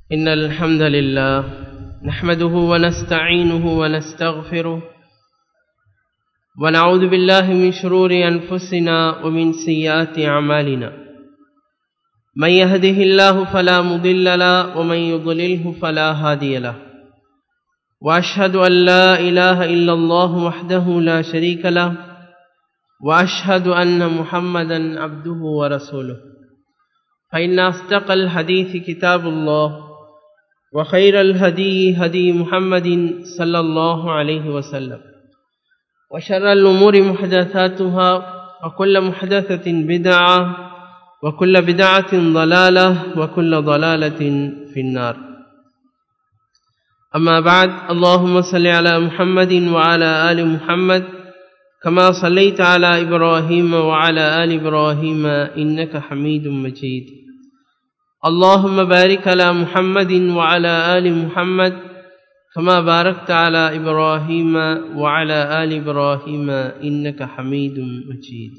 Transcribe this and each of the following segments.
إن الحمد لله نحمده ونستعينه ونستغفره ونعوذ بالله من شرور أنفسنا ومن سيئات أعمالنا من يهده الله فلا مضل له ومن يضلله فلا هادي له وأشهد أن لا إله إلا الله وحده لا شريك له وأشهد أن محمدا عبده ورسوله فإن أصدق الحديث كتاب الله وخير الهدي هدي محمد صلى الله عليه وسلم وشر الأمور محدثاتها وكل محدثة بدعة وكل بدعة ضلالة وكل ضلالة في النار أما بعد اللهم صل على محمد وعلى آل محمد كما صليت على إبراهيم وعلى آل إبراهيم إنك حميد مجيد اللهم بارك على محمد وعلى آل محمد كما باركت على إبراهيم وعلى آل إبراهيم إنك حميد مجيد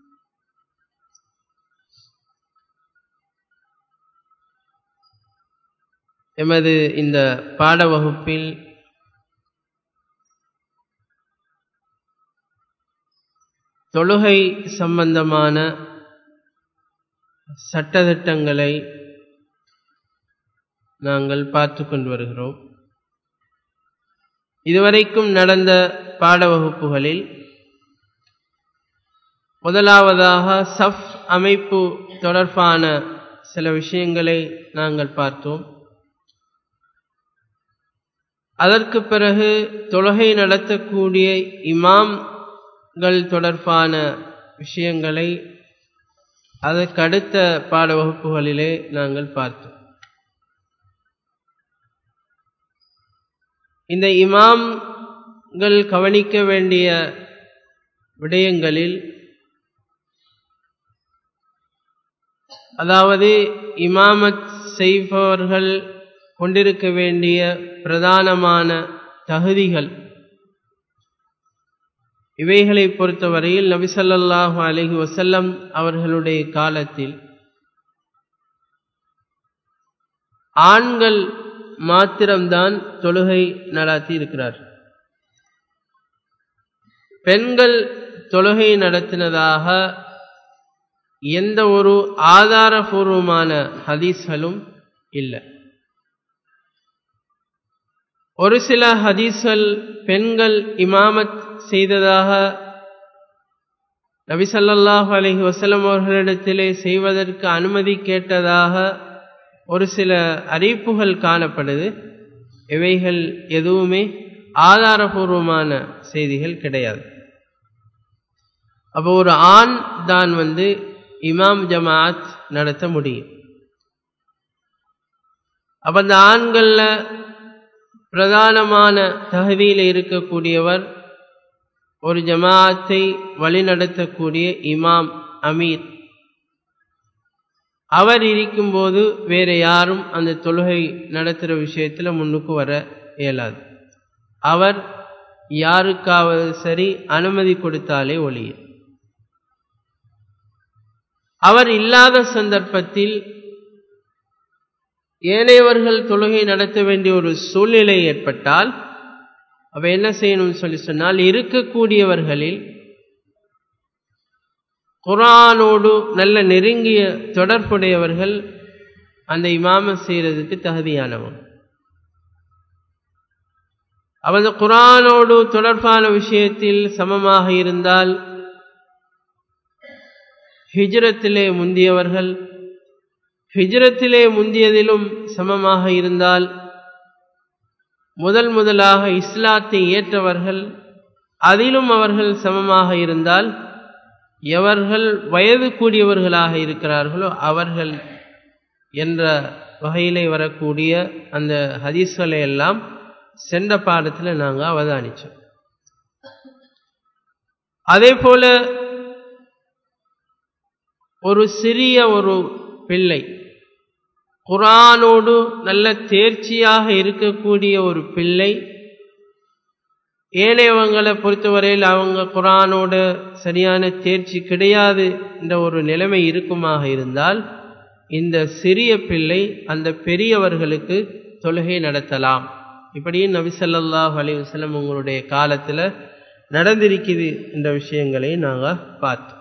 எமது இந்த பாட வகுப்பில் தொழுகை சம்பந்தமான சட்டத்திட்டங்களை நாங்கள் பார்த்து கொண்டு வருகிறோம் இதுவரைக்கும் நடந்த பாட வகுப்புகளில் முதலாவதாக சஃப் அமைப்பு தொடர்பான சில விஷயங்களை நாங்கள் பார்த்தோம் அதற்கு பிறகு தொழுகை நடத்தக்கூடிய இமாம்கள் தொடர்பான விஷயங்களை அதற்கு அடுத்த பாட வகுப்புகளிலே நாங்கள் பார்த்தோம் இந்த இமாம்கள் கவனிக்க வேண்டிய விடயங்களில் அதாவது இமாமத் செய்பவர்கள் கொண்டிருக்க வேண்டிய பிரதானமான தகுதிகள் இவைகளை பொறுத்தவரையில் நபிசல்லாஹு அலஹி வசல்லம் அவர்களுடைய காலத்தில் ஆண்கள் மாத்திரம்தான் தொழுகை நடாத்தி இருக்கிறார் பெண்கள் தொழுகை நடத்தினதாக எந்த ஒரு ஆதாரபூர்வமான ஹதீஸ்களும் இல்லை ஒரு சில ஹதீஸ்கள் பெண்கள் இமாமத் செய்ததாக நபிசல்லாஹு அலஹி வசலம் அவர்களிடத்திலே செய்வதற்கு அனுமதி கேட்டதாக ஒரு சில அறிவிப்புகள் காணப்படுது இவைகள் எதுவுமே ஆதாரபூர்வமான செய்திகள் கிடையாது அப்போ ஒரு ஆண் தான் வந்து இமாம் ஜமாத் நடத்த முடியும் அப்போ அந்த ஆண்களில் பிரதானமான தகுதியில் இருக்கக்கூடியவர் ஒரு ஜமாத்தை வழிநடத்தக்கூடிய இமாம் அமீர் அவர் இருக்கும்போது வேற யாரும் அந்த தொழுகை நடத்துகிற விஷயத்தில் முன்னுக்கு வர இயலாது அவர் யாருக்காவது சரி அனுமதி கொடுத்தாலே ஒழிய அவர் இல்லாத சந்தர்ப்பத்தில் ஏனையவர்கள் தொழுகை நடத்த வேண்டிய ஒரு சூழ்நிலை ஏற்பட்டால் அவ என்ன செய்யணும்னு சொல்லி சொன்னால் இருக்கக்கூடியவர்களில் குரானோடு நல்ல நெருங்கிய தொடர்புடையவர்கள் அந்த இமாம செய்யறதுக்கு தகுதியானவங்க அவன் குரானோடு தொடர்பான விஷயத்தில் சமமாக இருந்தால் ஹிஜ்ரத்திலே முந்தியவர்கள் ஹிஜ்ரத்திலே முந்தியதிலும் சமமாக இருந்தால் முதல் முதலாக இஸ்லாத்தை ஏற்றவர்கள் அதிலும் அவர்கள் சமமாக இருந்தால் எவர்கள் வயது கூடியவர்களாக இருக்கிறார்களோ அவர்கள் என்ற வகையிலே வரக்கூடிய அந்த ஹதீஸ்களை எல்லாம் சென்ற பாடத்தில் நாங்கள் அவதானிச்சோம் அதே போல ஒரு சிறிய ஒரு பிள்ளை குரானோடு நல்ல தேர்ச்சியாக இருக்கக்கூடிய ஒரு பிள்ளை ஏனையவங்களை பொறுத்தவரையில் அவங்க குரானோட சரியான தேர்ச்சி கிடையாது என்ற ஒரு நிலைமை இருக்குமாக இருந்தால் இந்த சிறிய பிள்ளை அந்த பெரியவர்களுக்கு தொழுகை நடத்தலாம் இப்படியும் நபிசல்லாஹ் அலி வசலம் உங்களுடைய காலத்தில் நடந்திருக்குது என்ற விஷயங்களை நாங்கள் பார்த்தோம்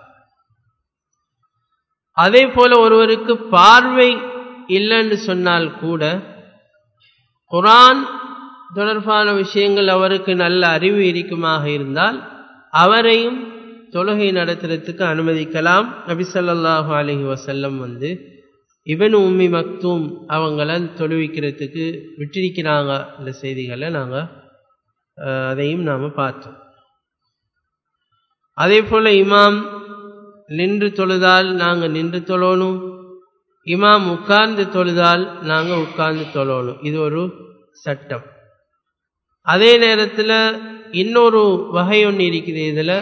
அதே போல ஒருவருக்கு பார்வை இல்லைன்னு சொன்னால் கூட குரான் தொடர்பான விஷயங்கள் அவருக்கு நல்ல அறிவு இருக்குமாக இருந்தால் அவரையும் தொழுகை நடத்துறதுக்கு அனுமதிக்கலாம் நபிசல்லாஹு அலஹி வசல்லம் வந்து இவன் உம்மி மக்தூம் அவங்கள தொழுவிக்கிறதுக்கு விட்டிருக்கிறாங்க இந்த செய்திகளை நாங்கள் அதையும் நாம் பார்த்தோம் அதே போல் இமாம் நின்று தொழுதால் நாங்கள் நின்று தொழணும் இமாம் உட்கார்ந்து தொழுதால் நாங்கள் உட்கார்ந்து தொழணும் இது ஒரு சட்டம் அதே நேரத்தில் இன்னொரு வகை ஒன்று இருக்குது இதில்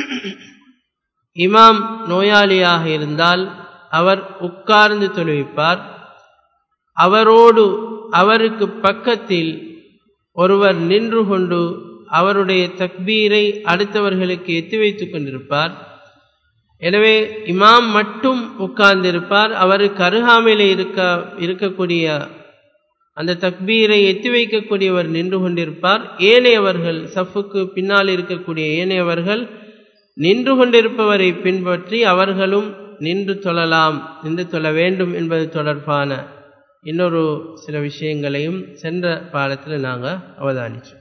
இமாம் நோயாளியாக இருந்தால் அவர் உட்கார்ந்து தொழுவிப்பார் அவரோடு அவருக்கு பக்கத்தில் ஒருவர் நின்று கொண்டு அவருடைய தக்பீரை அடுத்தவர்களுக்கு எத்தி வைத்துக் கொண்டிருப்பார் எனவே இமாம் மட்டும் உட்கார்ந்திருப்பார் அவருக்கு அருகாமையில் இருக்க இருக்கக்கூடிய அந்த தக்பீரை எத்தி வைக்கக்கூடியவர் நின்று கொண்டிருப்பார் ஏனையவர்கள் சஃபுக்கு பின்னால் இருக்கக்கூடிய ஏனையவர்கள் நின்று கொண்டிருப்பவரை பின்பற்றி அவர்களும் நின்று தொழலாம் நின்று தொழ வேண்டும் என்பது தொடர்பான இன்னொரு சில விஷயங்களையும் சென்ற பாடத்தில் நாங்கள் அவதானிச்சோம்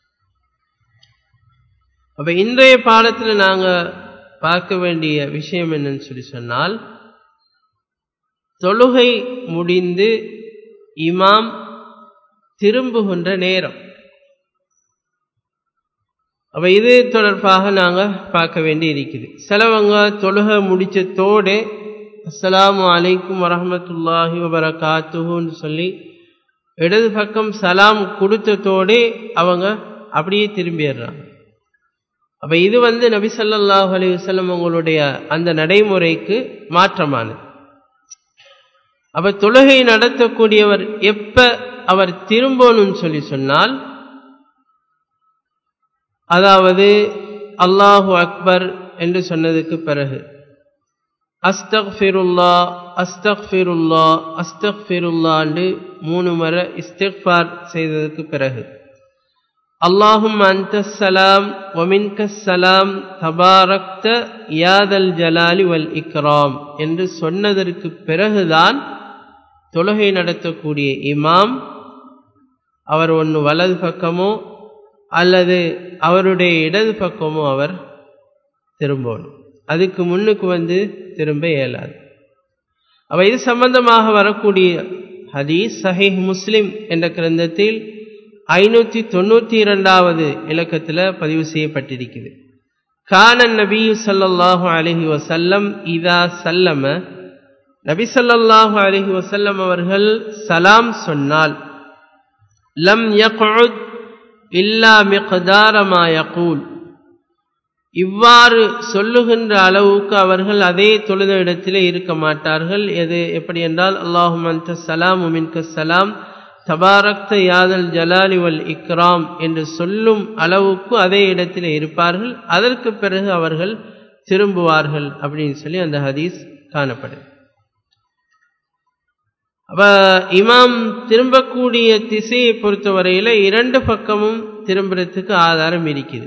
அப்போ இன்றைய பாடத்தில் நாங்கள் பார்க்க வேண்டிய விஷயம் என்னன்னு சொல்லி சொன்னால் தொழுகை முடிந்து இமாம் திரும்புகின்ற நேரம் அப்ப இது தொடர்பாக நாங்கள் பார்க்க வேண்டி இருக்குது சிலவங்க தொழுகை முடிச்சதோடு அஸ்ஸலாமு அலைக்கும் வரஹமத்துல்லாஹி வபரகாத்துன்னு சொல்லி இடது பக்கம் சலாம் கொடுத்ததோடே அவங்க அப்படியே திரும்பிடுறாங்க அப்ப இது வந்து நபி ஸல்லல்லாஹு அலைஹி வஸல்லம் உங்களுடைய அந்த நடைமுறைக்கு மாற்றமானது அப்ப தொழுகை நடத்தக்கூடியவர் எப்ப அவர் திரும்பணும்னு சொல்லி சொன்னால் அதாவது அல்லாஹு அக்பர் என்று சொன்னதுக்கு பிறகு அஸ்தக்ஃபிருல்லா அஸ்தக்ஃபிருல்லா அஸ்தக்ஃபிருல்லாண்டு மூணு முறை இஸ்திக்ஃபார் செய்ததுக்கு பிறகு அல்லாஹும் அந்த சலாம் ஒமின்க சலாம் தபாரக்த யாதல் ஜலாலி வல் இக்ராம் என்று சொன்னதற்கு பிறகுதான் தொழுகை நடத்தக்கூடிய இமாம் அவர் ஒன்று வலது பக்கமோ அல்லது அவருடைய இடது பக்கமோ அவர் திரும்பணும் அதுக்கு முன்னுக்கு வந்து திரும்ப இயலாது அவ இது சம்பந்தமாக வரக்கூடிய ஹதீஸ் சஹீஹ் முஸ்லிம் என்ற கிரந்தத்தில் ஐநூற்றி தொண்ணூற்றி இரண்டாவது இலக்கத்தில் பதிவு செய்யப்பட்டிருக்குது கான நபி சல்லாஹு அலஹி வசல்லம் இதா சல்லம நபி சல்லாஹு அலஹி வசல்லம் அவர்கள் சலாம் சொன்னால் லம் யகுத் இல்லா மிகதாரமா யகூல் இவ்வாறு சொல்லுகின்ற அளவுக்கு அவர்கள் அதே தொழுத இடத்திலே இருக்க மாட்டார்கள் எது எப்படி என்றால் அல்லாஹும் அந்த சலாம் உமின்க சலாம் தபாரக்த யாதல் ஜலாலி வல் இக்ராம் என்று சொல்லும் அளவுக்கு அதே இடத்திலே இருப்பார்கள் அதற்கு பிறகு அவர்கள் திரும்புவார்கள் அப்படின்னு சொல்லி அந்த ஹதீஸ் காணப்படும் அப்ப இமாம் திரும்பக்கூடிய திசையை பொறுத்தவரையில இரண்டு பக்கமும் திரும்புறதுக்கு ஆதாரம் இருக்குது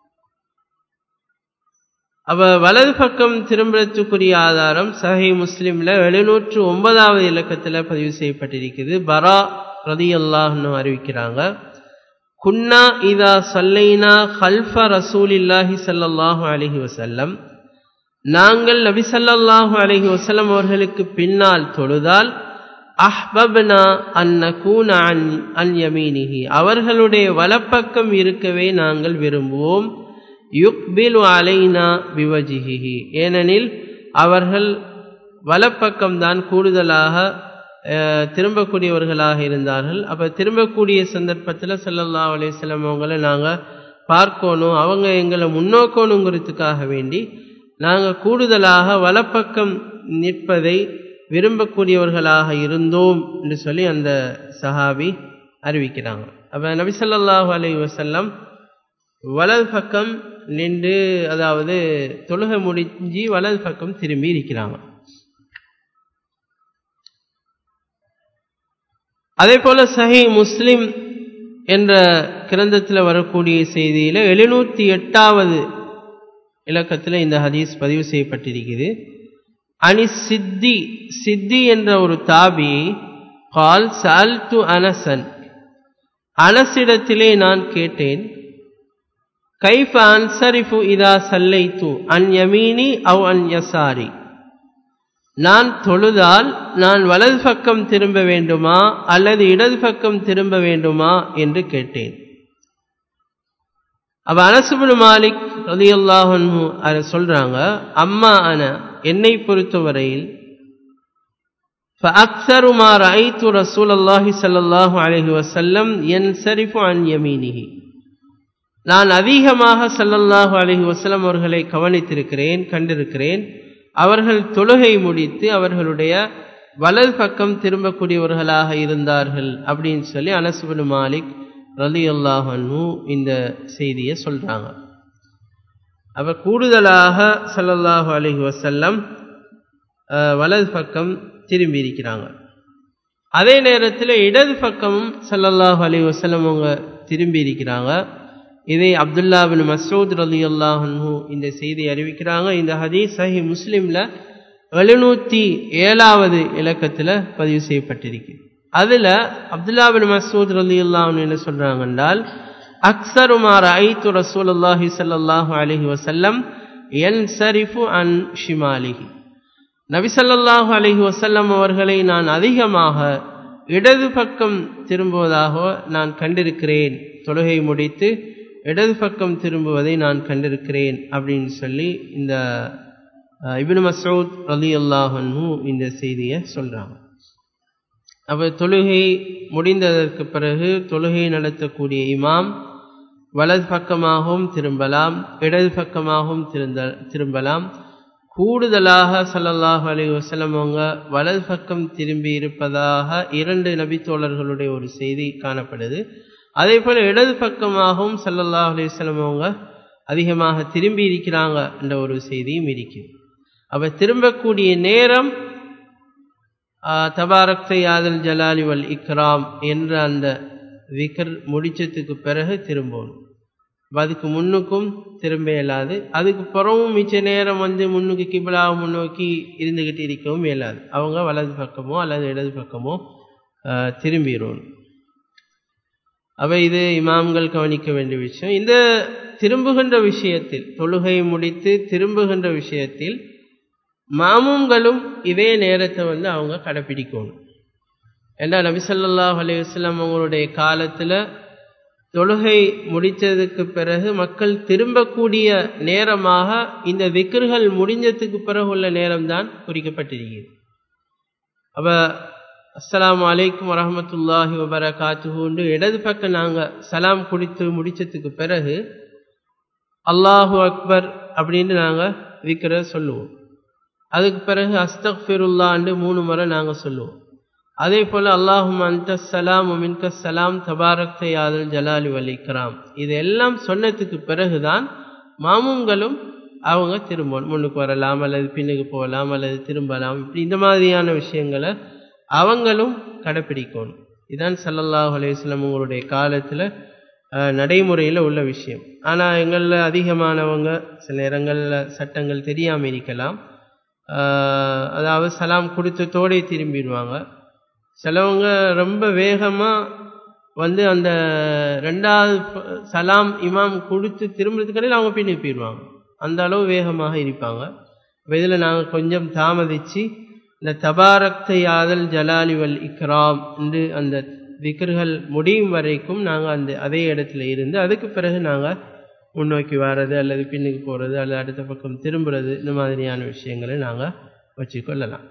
அவ வலது பக்கம் திரும்புறதுக்குரிய ஆதாரம் சஹி முஸ்லிம்ல எழுநூற்று ஒன்பதாவது இலக்கத்தில் பதிவு செய்யப்பட்டிருக்குது பரா ரதி அல்லாஹ்னு அறிவிக்கிறாங்க குன்னா இதா சல்லைனா ஹல்ஃப ரசூலில்லாஹி சல்லாஹூ அலஹி வசல்லம் நாங்கள் நபி சல்லாஹூ அலஹி வசல்லம் அவர்களுக்கு பின்னால் தொழுதால் அஹ்பப்னா அன்னகூன அன் அன் யமீனிஹி அவர்களுடைய வலப்பக்கம் இருக்கவே நாங்கள் விரும்புவோம் யுக்பிலு அலைனா விவஜிஹி ஏனெனில் அவர்கள் வலப்பக்கம்தான் கூடுதலாக திரும்பக்கூடியவர்களாக இருந்தார்கள் அப்போ திரும்பக்கூடிய சந்தர்ப்பத்தில் சல்லல்லா அலிஸ்லாம் அவங்கள நாங்கள் பார்க்கணும் அவங்க எங்களை முன்னோக்கணுங்கிறதுக்காக வேண்டி நாங்கள் கூடுதலாக வலப்பக்கம் நிற்பதை விரும்பக்கூடியவர்களாக இருந்தோம் என்று சொல்லி அந்த சஹாபி அறிவிக்கிறாங்க அப்போ நபிசல்லாஹு அலி வசல்லம் வலது பக்கம் நின்று அதாவது தொழுகை முடிஞ்சு வலது பக்கம் திரும்பி இருக்கிறாங்க அதே போல சஹி முஸ்லிம் என்ற கிரந்தத்தில் வரக்கூடிய செய்தியில் எழுநூற்றி எட்டாவது இலக்கத்தில் இந்த ஹதீஸ் பதிவு செய்யப்பட்டிருக்குது அனி சித்தி சித்தி என்ற ஒரு தாபி கால் சால் டு அனசன் அனசிடத்திலே நான் கேட்டேன் கைஃப அன்சரிஃபு இதா சல்லைத்து அன் யமீனி அவ் அன் யசாரி நான் தொழுதால் நான் வலது பக்கம் திரும்ப வேண்டுமா அல்லது இடது பக்கம் திரும்ப வேண்டுமா என்று கேட்டேன் அவ அனசுபுன் மாலிக் ரலியல்லாஹு அதை சொல்றாங்க அம்மா அன என்னை பொறுத்தவரையில் فأكثر ما رأيت رسول الله صلى الله عليه وسلم ينصرف عن يمينه நான் அதிகமாக சல்லல்லாஹு அலஹி வசலம் அவர்களை கவனித்திருக்கிறேன் கண்டிருக்கிறேன் அவர்கள் தொழுகை முடித்து அவர்களுடைய வலது பக்கம் திரும்பக்கூடியவர்களாக இருந்தார்கள் அப்படின்னு சொல்லி அனசுபன் மாலிக் ரலி அல்லாஹனு இந்த செய்தியை சொல்றாங்க அவர் கூடுதலாக சல்லல்லாஹு அலஹி வசல்லம் வலது பக்கம் திரும்பி இருக்கிறாங்க அதே நேரத்தில் இடது பக்கமும் சல்லல்லாஹு அலி வசல்லம் அவங்க திரும்பி இருக்கிறாங்க இதை அப்துல்லா பின் மசூத் ரலி அல்லாஹூ இந்த செய்தி அறிவிக்கிறாங்க இந்த ஹதீஸ் சஹி முஸ்லீமில் எழுநூற்றி ஏழாவது இலக்கத்தில் பதிவு செய்யப்பட்டிருக்கு அதில் அப்துல்லா பின் மசூத் ரலி அல்லாஹன் என்ன சொல்கிறாங்க என்றால் அக்சருமார் ஐத்து ரசூல் அல்லாஹி சல்லாஹூ அலஹி வசல்லம் என் சரிஃபு அன் ஷிமாலிஹி நபிசல்லாஹு அலஹி வசல்லம் அவர்களை நான் அதிகமாக இடது பக்கம் திரும்புவதாக நான் கண்டிருக்கிறேன் தொழுகை முடித்து இடது பக்கம் திரும்புவதை நான் கண்டிருக்கிறேன் அப்படின்னு சொல்லி இந்த இபின் மசூத் ரலி அல்லாஹன்னு இந்த செய்தியை சொல்கிறாங்க அப்போ தொழுகை முடிந்ததற்கு பிறகு தொழுகை நடத்தக்கூடிய இமாம் வலது பக்கமாகவும் திரும்பலாம் இடது பக்கமாகவும் திருந்த திரும்பலாம் கூடுதலாக சல்லல்லாஹு அலி வசலம் அவங்க வலது பக்கம் திரும்பி இருப்பதாக இரண்டு நபித்தோழர்களுடைய ஒரு செய்தி காணப்படுது அதே போல் இடது பக்கமாகவும் சல்லல்லாஹ் அலிஸ்லம் அவங்க அதிகமாக திரும்பி இருக்கிறாங்க என்ற ஒரு செய்தியும் இருக்குது அப்போ திரும்பக்கூடிய நேரம் தபாரக்தை யாதல் ஜலாலி வல் இக்ராம் என்ற அந்த விக்கர் முடிச்சதுக்கு பிறகு திரும்பணும் அதுக்கு முன்னுக்கும் திரும்ப இயலாது அதுக்கு புறமும் மிச்ச நேரம் வந்து முன்னுக்கு கிபிலாவை முன்னோக்கி இருந்துக்கிட்டு இருக்கவும் இயலாது அவங்க வலது பக்கமோ அல்லது இடது பக்கமோ திரும்பிடணும் அவை இது இமாம்கள் கவனிக்க வேண்டிய விஷயம் இந்த திரும்புகின்ற விஷயத்தில் தொழுகை முடித்து திரும்புகின்ற விஷயத்தில் மாமுங்களும் இதே நேரத்தை வந்து அவங்க கடைப்பிடிக்கணும் ஏன்னா நபிசல்லாஹ் அலையுஸ்லாம் அவங்களுடைய காலத்தில் தொழுகை முடித்ததுக்கு பிறகு மக்கள் திரும்பக்கூடிய நேரமாக இந்த விக்கிர்கள் முடிஞ்சதுக்கு பிறகு உள்ள நேரம்தான் குறிக்கப்பட்டிருக்கிறது அப்போ அஸ்லாம் வலைக்கும் வரமத்துல்லாஹி வபரகாத்துஹுண்டு இடது பக்கம் நாங்கள் சலாம் குடித்து முடித்ததுக்கு பிறகு அல்லாஹு அக்பர் அப்படின்னு நாங்கள் விக்கிற சொல்லுவோம் அதுக்கு பிறகு அஸ்தக்ஃபிருல்லாண்டு மூணு முறை நாங்கள் சொல்லுவோம் அதே போல் அல்லாஹும் அந்த சலாம் மின்க சலாம் தபாரக் யாதல் ஜலாலி வலிக்ராம் இது எல்லாம் சொன்னதுக்கு பிறகுதான் மாமுங்களும் அவங்க திரும்பணும் முன்னுக்கு வரலாம் அல்லது பின்னுக்கு போகலாம் அல்லது திரும்பலாம் இப்படி இந்த மாதிரியான விஷயங்களை அவங்களும் கடைப்பிடிக்கணும் இதுதான் சல்லல்லாஹ் அலையம் உங்களுடைய காலத்தில் நடைமுறையில் உள்ள விஷயம் ஆனால் எங்களில் அதிகமானவங்க சில நேரங்களில் சட்டங்கள் தெரியாமல் இருக்கலாம் அதாவது சலாம் கொடுத்ததோடே திரும்பிடுவாங்க சிலவங்க ரொம்ப வேகமாக வந்து அந்த ரெண்டாவது சலாம் இமாம் கொடுத்து திரும்புறதுக்கடையில் அவங்க பின்னி போயிடுவாங்க அந்த அளவு வேகமாக இருப்பாங்க இதில் நாங்கள் கொஞ்சம் தாமதித்து இந்த தபாரக்தை யாதல் ஜலாலி வல் இக்ராம் என்று அந்த விக்கர்கள் முடியும் வரைக்கும் நாங்கள் அந்த அதே இடத்துல இருந்து அதுக்கு பிறகு நாங்கள் முன்னோக்கி வர்றது அல்லது பின்னுக்கு போகிறது அல்லது அடுத்த பக்கம் திரும்புறது இந்த மாதிரியான விஷயங்களை நாங்கள் வச்சுக்கொள்ளலாம்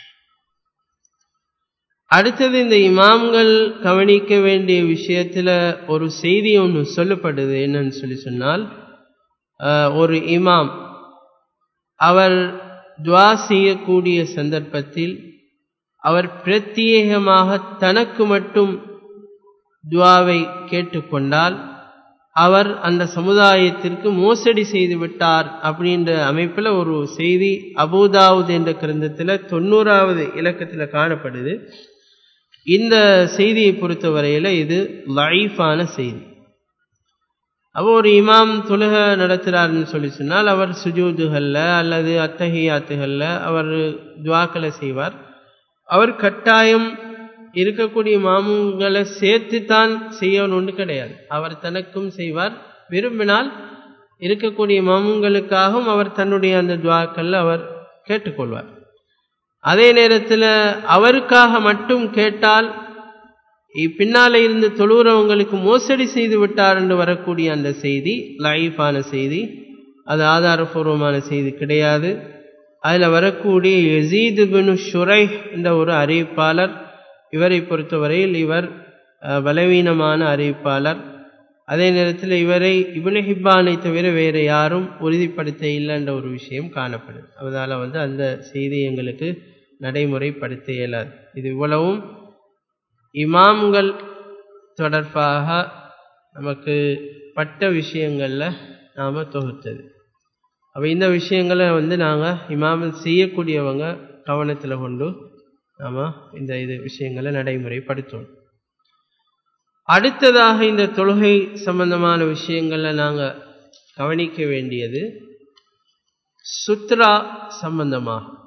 அடுத்தது இந்த இமாம்கள் கவனிக்க வேண்டிய விஷயத்தில் ஒரு செய்தி ஒன்று சொல்லப்படுது என்னன்னு சொல்லி சொன்னால் ஒரு இமாம் அவர் துவா செய்யக்கூடிய சந்தர்ப்பத்தில் அவர் பிரத்யேகமாக தனக்கு மட்டும் துவாவை கேட்டுக்கொண்டால் அவர் அந்த சமுதாயத்திற்கு மோசடி செய்து விட்டார் அப்படின்ற அமைப்பில் ஒரு செய்தி அபுதாவுத் என்ற கிரந்தத்தில் தொண்ணூறாவது இலக்கத்தில் காணப்படுது இந்த செய்தியை பொறுத்தவரையில் இது லைஃபான செய்தி அப்போ ஒரு இமாம் தொழுக நடத்துகிறாருன்னு சொல்லி சொன்னால் அவர் சுஜூதுகளில் அல்லது அத்தகையாத்துகளில் அவர் துவாக்களை செய்வார் அவர் கட்டாயம் இருக்கக்கூடிய மாமுங்களை சேர்த்து தான் செய்யணும்னு கிடையாது அவர் தனக்கும் செய்வார் விரும்பினால் இருக்கக்கூடிய மாமுங்களுக்காகவும் அவர் தன்னுடைய அந்த துவாக்களில் அவர் கேட்டுக்கொள்வார் அதே நேரத்தில் அவருக்காக மட்டும் கேட்டால் பின்னால இருந்து தொழுகிறவங்களுக்கு மோசடி செய்து விட்டார் என்று வரக்கூடிய அந்த செய்தி லைஃபான செய்தி அது ஆதாரபூர்வமான செய்தி கிடையாது அதில் வரக்கூடிய யசீது பின் ஷுரை என்ற ஒரு அறிவிப்பாளர் இவரை பொறுத்தவரையில் இவர் பலவீனமான அறிவிப்பாளர் அதே நேரத்தில் இவரை இபுன ஹிப்பானை தவிர வேறு யாரும் உறுதிப்படுத்த இல்லைன்ற ஒரு விஷயம் காணப்படுது அதனால் வந்து அந்த செய்தி எங்களுக்கு நடைமுறைப்படுத்த இயலாது இது இவ்வளவும் இமாம்கள் தொடர்பாக நமக்கு பட்ட விஷயங்களில் நாம் தொகுத்தது அப்போ இந்த விஷயங்களை வந்து நாங்கள் இமாமல் செய்யக்கூடியவங்க கவனத்தில் கொண்டு நாம் இந்த இது விஷயங்களை நடைமுறைப்படுத்தணும் அடுத்ததாக இந்த தொழுகை சம்பந்தமான விஷயங்களில் நாங்கள் கவனிக்க வேண்டியது சுத்ரா சம்பந்தமாகும்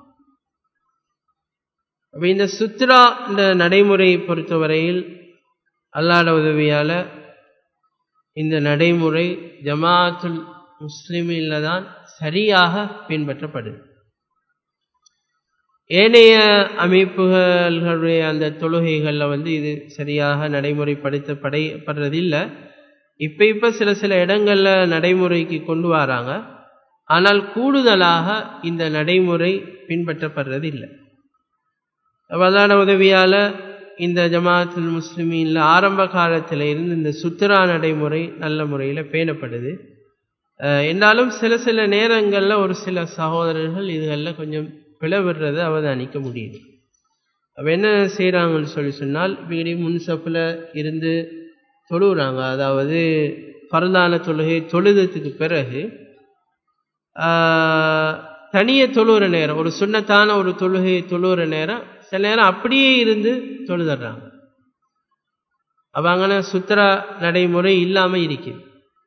அப்போ இந்த சுத்ரா இந்த நடைமுறையை பொறுத்தவரையில் அல்லாட உதவியால் இந்த நடைமுறை ஜமாத்துல் முஸ்லிமில் தான் சரியாக பின்பற்றப்படுது ஏனைய அமைப்புகளுடைய அந்த தொழுகைகளில் வந்து இது சரியாக நடைமுறைப்படுத்தப்படப்படுறதில்லை இப்போ இப்போ சில சில இடங்களில் நடைமுறைக்கு கொண்டு வராங்க ஆனால் கூடுதலாக இந்த நடைமுறை பின்பற்றப்படுறது இல்லை அதான உதவியால் இந்த ஜமாத்துல் முஸ்லிமீனில் ஆரம்ப காலத்தில் இருந்து இந்த சுத்ரா நடைமுறை நல்ல முறையில் பேணப்படுது என்றாலும் சில சில நேரங்களில் ஒரு சில சகோதரர்கள் இதுகளில் கொஞ்சம் பிளவிடுறதை அவதானிக்க முடியுது அப்போ என்ன செய்கிறாங்கன்னு சொல்லி சொன்னால் இப்படி முன்சப்பில் இருந்து தொழுகிறாங்க அதாவது பரந்தான தொழுகை தொழுதத்துக்கு பிறகு தனிய தொழுகிற நேரம் ஒரு சுண்ணத்தான ஒரு தொழுகை தொழுகிற நேரம் சில நேரம் அப்படியே இருந்து தொழுதுறாங்க அப்போ அங்கே சுத்தரா நடைமுறை இல்லாமல் இருக்குது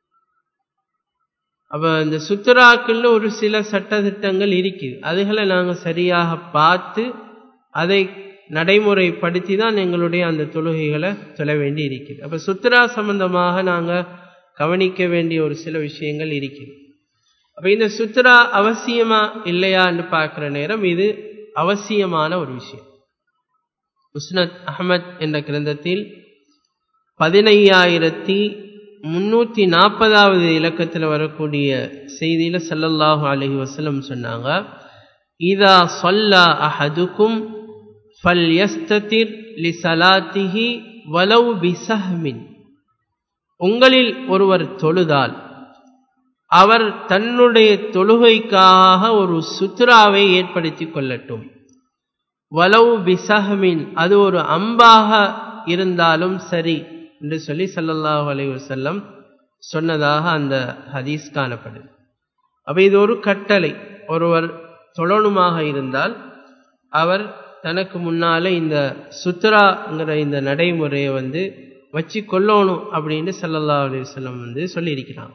அப்போ இந்த சுத்தராக்குள்ள ஒரு சில சட்டத்திட்டங்கள் இருக்குது அதுகளை நாங்கள் சரியாக பார்த்து அதை நடைமுறைப்படுத்தி தான் எங்களுடைய அந்த தொழுகைகளை சொல்ல வேண்டி இருக்குது அப்போ சுத்ரா சம்பந்தமாக நாங்கள் கவனிக்க வேண்டிய ஒரு சில விஷயங்கள் இருக்குது அப்போ இந்த சுத்ரா அவசியமா இல்லையான்னு பார்க்குற நேரம் இது அவசியமான ஒரு விஷயம் முஸ்னத் அஹமத் என்ற கிரந்தத்தில் பதினையாயிரத்தி முன்னூற்றி நாற்பதாவது இலக்கத்தில் வரக்கூடிய செய்தியில் சல்லல்லாஹு அலஹி வசலம் சொன்னாங்க இதா சொல்லா அஹதுக்கும் ஃபல் யஸ்ததிர் லி சலாத்திஹி வலவ் பிசஹ்மின் உங்களில் ஒருவர் தொழுதால் அவர் தன்னுடைய தொழுகைக்காக ஒரு சுத்ராவை ஏற்படுத்தி கொள்ளட்டும் வலவு பிசஹமின் அது ஒரு அம்பாக இருந்தாலும் சரி என்று சொல்லி சல்லல்லாஹு அலி வசல்லம் சொன்னதாக அந்த ஹதீஸ் காணப்படுது அப்போ இது ஒரு கட்டளை ஒருவர் தொழணுமாக இருந்தால் அவர் தனக்கு முன்னால இந்த சுத்ராங்கிற இந்த நடைமுறையை வந்து வச்சு கொள்ளணும் அப்படின்னு சல்லல்லா அலி வல்லம் வந்து சொல்லியிருக்கிறாங்க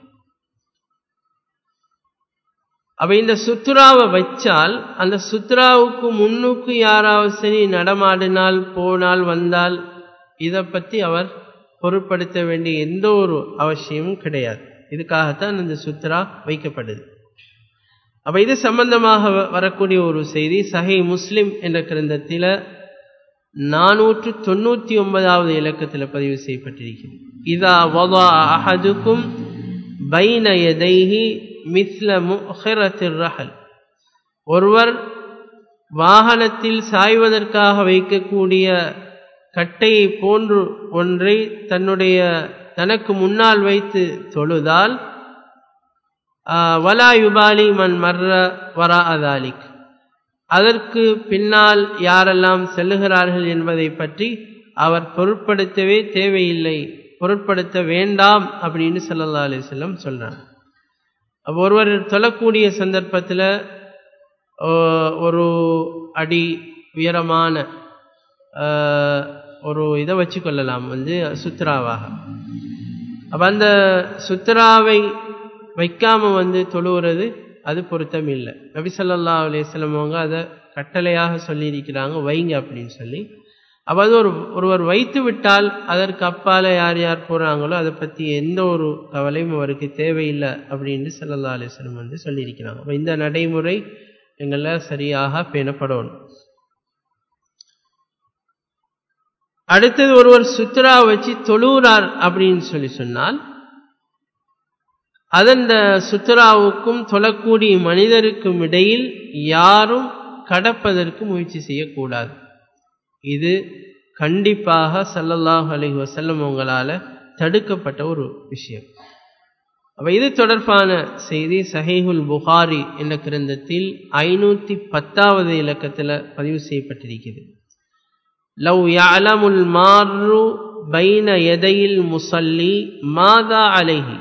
அப்ப இந்த சுத்ராவை வச்சால் அந்த சுத்ராவுக்கு முன்னுக்கு யாராவது சரி நடமாடினால் போனால் வந்தால் இதை பற்றி அவர் பொருட்படுத்த வேண்டிய எந்த ஒரு அவசியமும் கிடையாது இதுக்காகத்தான் இந்த சுத்ரா வைக்கப்படுது அப்ப இது சம்பந்தமாக வரக்கூடிய ஒரு செய்தி சஹி முஸ்லிம் என்ற கிரந்தத்தில் நானூற்று தொண்ணூற்றி ஒன்பதாவது இலக்கத்தில் பதிவு செய்யப்பட்டிருக்கிறது இதா வதா அஹதுக்கும் பைன எதைஹி மிஸ்ல முஹரத்திர் ரஹல் ஒருவர் வாகனத்தில் சாய்வதற்காக வைக்கக்கூடிய கட்டையை போன்று ஒன்றை தன்னுடைய தனக்கு முன்னால் வைத்து தொழுதால் வலா யுபாலி மன் மர்ற வரா அதாலிக் அதற்கு பின்னால் யாரெல்லாம் செல்லுகிறார்கள் என்பதை பற்றி அவர் பொருட்படுத்தவே தேவையில்லை பொருட்படுத்த வேண்டாம் அப்படின்னு சல்லல்லா அலி செல்லம் சொல்றாங்க அப்போ ஒருவர் தொழக்கூடிய சந்தர்ப்பத்தில் ஒரு அடி உயரமான ஒரு இதை வச்சு கொள்ளலாம் வந்து சுத்ராவாக அப்போ அந்த சுத்ராவை வைக்காம வந்து தொழுவுறது அது பொருத்தம் இல்லை நபி சொல்லா அலையம் அவங்க அதை கட்டளையாக சொல்லியிருக்கிறாங்க வைங்க அப்படின்னு சொல்லி அப்போ அது ஒரு ஒருவர் வைத்து விட்டால் அதற்கு அப்பால் யார் யார் போகிறாங்களோ அதை பற்றி எந்த ஒரு கவலையும் அவருக்கு தேவையில்லை அப்படின்னு சல்லல்லா அலிஸ்லம் வந்து சொல்லியிருக்கிறாங்க அப்போ இந்த நடைமுறை எங்களை சரியாக பேணப்படணும் அடுத்தது ஒருவர் சுத்ரா வச்சு தொழுகிறார் அப்படின்னு சொல்லி சொன்னால் அதந்த சுத்ராவுக்கும் தொழக்கூடிய மனிதருக்கும் இடையில் யாரும் கடப்பதற்கு முயற்சி செய்யக்கூடாது இது கண்டிப்பாக சல்லல்லாஹ் அலி வசல்லம் உங்களால் தடுக்கப்பட்ட ஒரு விஷயம் அப்போ இது தொடர்பான செய்தி சஹீஹுல் புகாரி என்ற கிரந்தத்தில் ஐநூற்றி பத்தாவது இலக்கத்தில் பதிவு செய்யப்பட்டிருக்கிறது லவ் யாலமுல் மாறு பைன எதையில் முசல்லி மாதா அலைஹி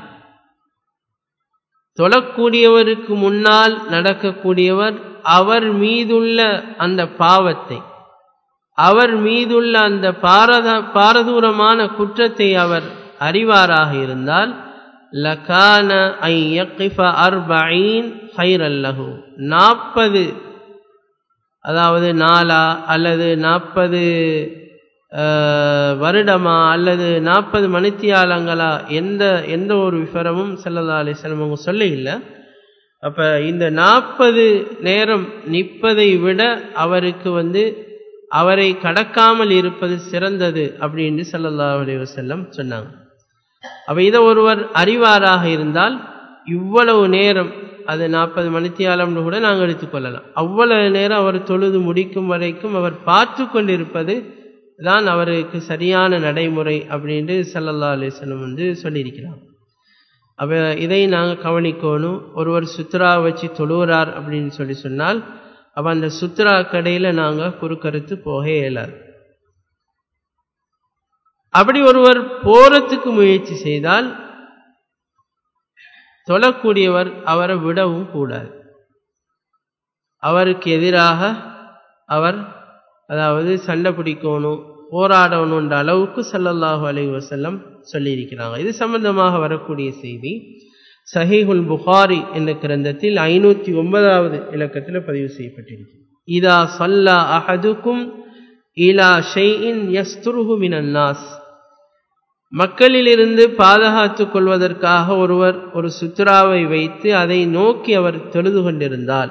தொழக்கூடியவருக்கு முன்னால் நடக்கக்கூடியவர் அவர் மீதுள்ள அந்த பாவத்தை அவர் மீதுள்ள அந்த பாரத பாரதூரமான குற்றத்தை அவர் அறிவாராக இருந்தால் லகான ஐ யக்கிஃப அர்பீன் ஹைரல்லஹு நாற்பது அதாவது நாலா அல்லது நாற்பது வருடமா அல்லது நாற்பது மணித்தியாலங்களா எந்த எந்த ஒரு விவரமும் செல்லதா அலிஸ்லம் அவங்க சொல்ல இல்லை அப்போ இந்த நாற்பது நேரம் நிற்பதை விட அவருக்கு வந்து அவரை கடக்காமல் இருப்பது சிறந்தது அப்படின்னு சல்லல்லா அலி வசல்லம் சொன்னாங்க அப்போ இதை ஒருவர் அறிவாராக இருந்தால் இவ்வளவு நேரம் அது நாற்பது மணித்தியாலம்னு கூட நாங்கள் எடுத்துக்கொள்ளலாம் அவ்வளவு நேரம் அவர் தொழுது முடிக்கும் வரைக்கும் அவர் பார்த்து கொண்டிருப்பது தான் அவருக்கு சரியான நடைமுறை அப்படின்ட்டு சல்லல்லா அலிஸ்லம் வந்து சொல்லியிருக்கிறாங்க அப்போ இதை நாங்கள் கவனிக்கணும் ஒருவர் சுத்ரா வச்சு தொழுகிறார் அப்படின்னு சொல்லி சொன்னால் அப்போ அந்த சுத்ரா கடையில் நாங்கள் குறுக்கறுத்து போக இயலாது அப்படி ஒருவர் போறதுக்கு முயற்சி செய்தால் தொழக்கூடியவர் அவரை விடவும் கூடாது அவருக்கு எதிராக அவர் அதாவது சண்டை பிடிக்கணும் போராடணுன்ற அளவுக்கு சல்லல்லாஹு அலி வசல்லம் சொல்லியிருக்கிறாங்க இது சம்பந்தமாக வரக்கூடிய செய்தி சஹீஹுல் புகாரி என்ற கிரந்தத்தில் ஐநூற்றி ஒன்பதாவது இலக்கத்தில் பதிவு செய்யப்பட்டிருக்கு இதா சல்லா அஹதுக்கும் இலா ஷெயின் யஸ்துருஹு மினன்னாஸ் மக்களிலிருந்து பாதுகாத்துக் கொள்வதற்காக ஒருவர் ஒரு சுத்ராவை வைத்து அதை நோக்கி அவர் தொழுது கொண்டிருந்தால்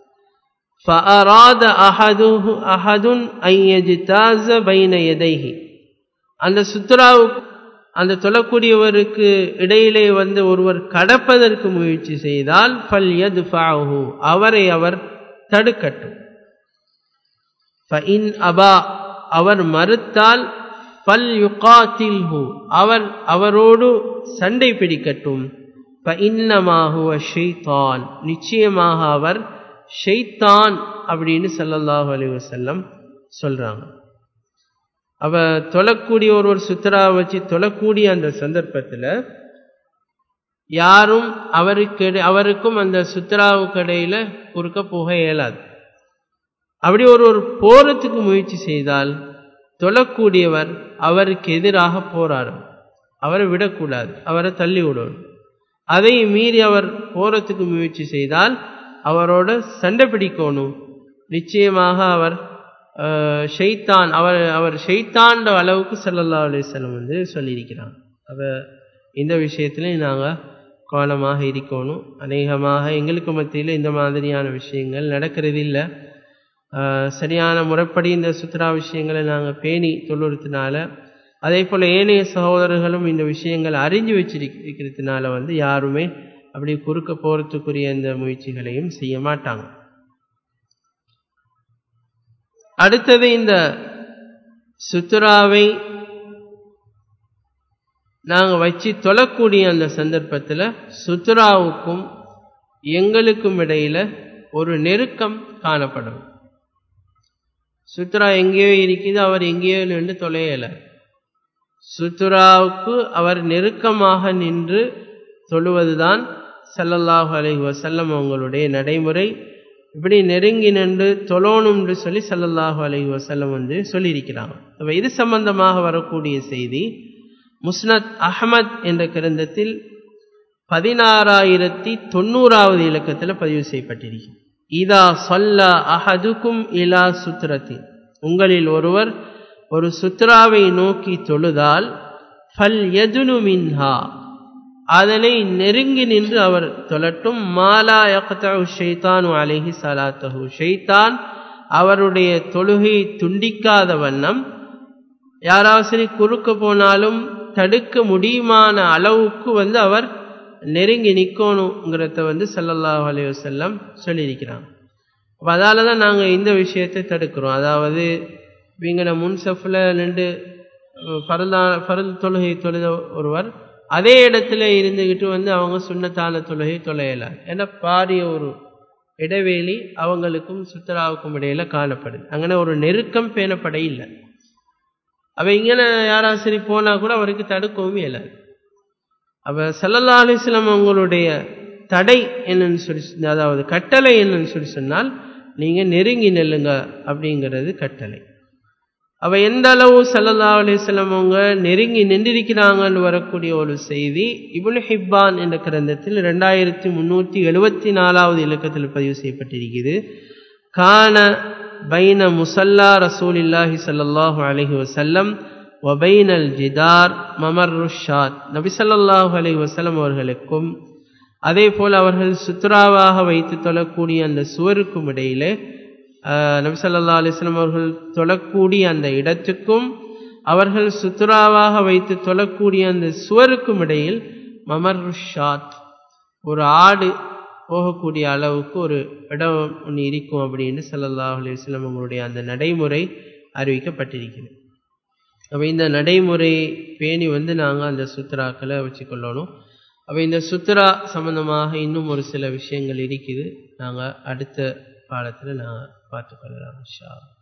فأراد أحده أحد أن يجتاز بين يديه அந்த சுத்ராவுக்கு அந்த தொழக்கூடியவருக்கு இடையிலே வந்து ஒருவர் கடப்பதற்கு முயற்சி செய்தால் ஃபல் யத் அவரை அவர் தடுக்கட்டும் ஃபஇன் அபா அவர் மறுத்தால் ஃபல் யுகாத்தில்ஹு அவர் அவரோடு சண்டை பிடிக்கட்டும் ஃபஇன்னமாஹுவ ஷெய்தான் நிச்சயமாக அவர் ஷெய்தான் அப்படின்னு சல்லல்லாஹு அலி வசல்லம் சொல்றாங்க அவ தொழக்கூடிய ஒருவர் சுத்ரா வச்சு தொழக்கூடிய அந்த சந்தர்ப்பத்தில் யாரும் அவருக்கு அவருக்கும் அந்த சுத்ராவுக்கு இடையில குறுக்க போக இயலாது அப்படி ஒருவர் போறதுக்கு முயற்சி செய்தால் தொழக்கூடியவர் அவருக்கு எதிராக போராடும் அவரை விடக்கூடாது அவரை தள்ளி விடணும் அதை மீறி அவர் போறதுக்கு முயற்சி செய்தால் அவரோட சண்டை பிடிக்கணும் நிச்சயமாக அவர் ஷெய்தான் அவர் அவர் ஷெய்தான்ற அளவுக்கு சல்லல்லா அலிஸ்லம் வந்து சொல்லியிருக்கிறாங்க அவ இந்த விஷயத்துலையும் நாங்கள் கவனமாக இருக்கணும் அநேகமாக எங்களுக்கு மத்தியில் இந்த மாதிரியான விஷயங்கள் நடக்கிறது இல்லை சரியான முறைப்படி இந்த சுத்ரா விஷயங்களை நாங்கள் பேணி தொழுறதுனால அதே போல் ஏனைய சகோதரர்களும் இந்த விஷயங்கள் அறிஞ்சு வச்சிருக்கிறதுனால வந்து யாருமே அப்படி குறுக்க போகிறதுக்குரிய இந்த முயற்சிகளையும் செய்ய மாட்டாங்க அடுத்தது இந்த சுத்துராவை நாங்கள் வச்சு தொழக்கூடிய அந்த சந்தர்ப்பத்தில் சுத்துராவுக்கும் எங்களுக்கும் இடையில ஒரு நெருக்கம் காணப்படும் சுத்ரா எங்கேயோ இருக்குது அவர் எங்கேயோ நின்று தொலையலை சுத்துராவுக்கு அவர் நெருக்கமாக நின்று தொழுவதுதான் சல்லல்லாஹு அலைஹி வசல்லம் அவங்களுடைய நடைமுறை இப்படி நெருங்கி நின்று தொழணும்னு சொல்லி சல்லல்லாஹு அலைஹி வஸல்லம் வந்து சொல்லியிருக்கிறாங்க அப்ப இது சம்பந்தமாக வரக்கூடிய செய்தி முஸ்னத் அஹமத் என்ற கிரந்தத்தில் பதினாறாயிரத்தி தொண்ணூறாவது இலக்கத்தில் பதிவு செய்யப்பட்டிருக்கும் இதா சொல்ல அஹதுக்கும் இலா சுத்ரத்தின் உங்களில் ஒருவர் ஒரு சுத்ராவை நோக்கி தொழுதால் ஃபல் எதுனு மின்ஹா அதனை நெருங்கி நின்று அவர் தொழட்டும் மாலா யக்தஉ ஷைத்தானு அலைஹி ஸலாத்தஹு ஷைத்தான் அவருடைய தொழுகையை துண்டிக்காத வண்ணம் யாராவது சரி குறுக்க போனாலும் தடுக்க முடியுமான அளவுக்கு வந்து அவர் நெருங்கி நிற்கணுங்கிறத வந்து சல்லல்லாஹு அலைஹி வஸல்லம் சொல்லியிருக்கிறாங்க அப்போ அதால தான் நாங்கள் இந்த விஷயத்தை தடுக்கிறோம் அதாவது இவங்க முன் சஃபில் நின்று பரதா பரல் தொழுகை தொழுத ஒருவர் அதே இடத்துல இருந்துக்கிட்டு வந்து அவங்க சுண்ணத்தான தொழுகை தொலையலாம் ஏன்னா பாரிய ஒரு இடைவேளி அவங்களுக்கும் சுத்தராவுக்கும் இடையில காணப்படுது அங்கே ஒரு நெருக்கம் பேணப்பட இல்லை அவ இங்கே யாராவது சரி போனால் கூட அவருக்கு தடுக்கவும் இயலாது அவ சல்லல்லா அலிஸ்லாம் அவங்களுடைய தடை என்னன்னு சொல்லி அதாவது கட்டளை என்னன்னு சொல்லி சொன்னால் நீங்கள் நெருங்கி நெல்லுங்க அப்படிங்கிறது கட்டளை அவ எந்த அளவு சல்லல்லா அலிஸ்லாம் அவங்க நெருங்கி நின்றிருக்கிறாங்கன்னு வரக்கூடிய ஒரு செய்தி இபுல் ஹிப்பான் என்ற கிரந்தத்தில் ரெண்டாயிரத்தி முன்னூற்றி எழுபத்தி நாலாவது இலக்கத்தில் பதிவு செய்யப்பட்டிருக்கிறது கான பைன முசல்லா ரசூலில்லாஹி சல்லாஹூ அலஹி வசல்லம் ஒபைன் அல் ஜிதார் மமர் ருஷாத் நபி சல்லாஹூ அலஹி வசல்லம் அவர்களுக்கும் அதே போல் அவர்கள் சுத்ராவாக வைத்து தொழக்கூடிய அந்த சுவருக்கும் இடையிலே நபிசல்லா அலிஸ்லாம் அவர்கள் தொழக்கூடிய அந்த இடத்துக்கும் அவர்கள் சுத்ராவாக வைத்து தொழக்கூடிய அந்த சுவருக்கும் இடையில் மமர் ஷாத் ஒரு ஆடு போகக்கூடிய அளவுக்கு ஒரு இடம் ஒன்று இருக்கும் அப்படின்னு சல்லல்லாஹ் அலிஸ்லாம் அவங்களுடைய அந்த நடைமுறை அறிவிக்கப்பட்டிருக்கிறது அப்போ இந்த நடைமுறை பேணி வந்து நாங்கள் அந்த சுத்ராக்களை வச்சுக்கொள்ளணும் அப்போ இந்த சுத்ரா சம்பந்தமாக இன்னும் ஒரு சில விஷயங்கள் இருக்குது நாங்கள் அடுத்த பாடத்தில் நாங்கள் பார்த்துக்கொள்ளலாம் ஷா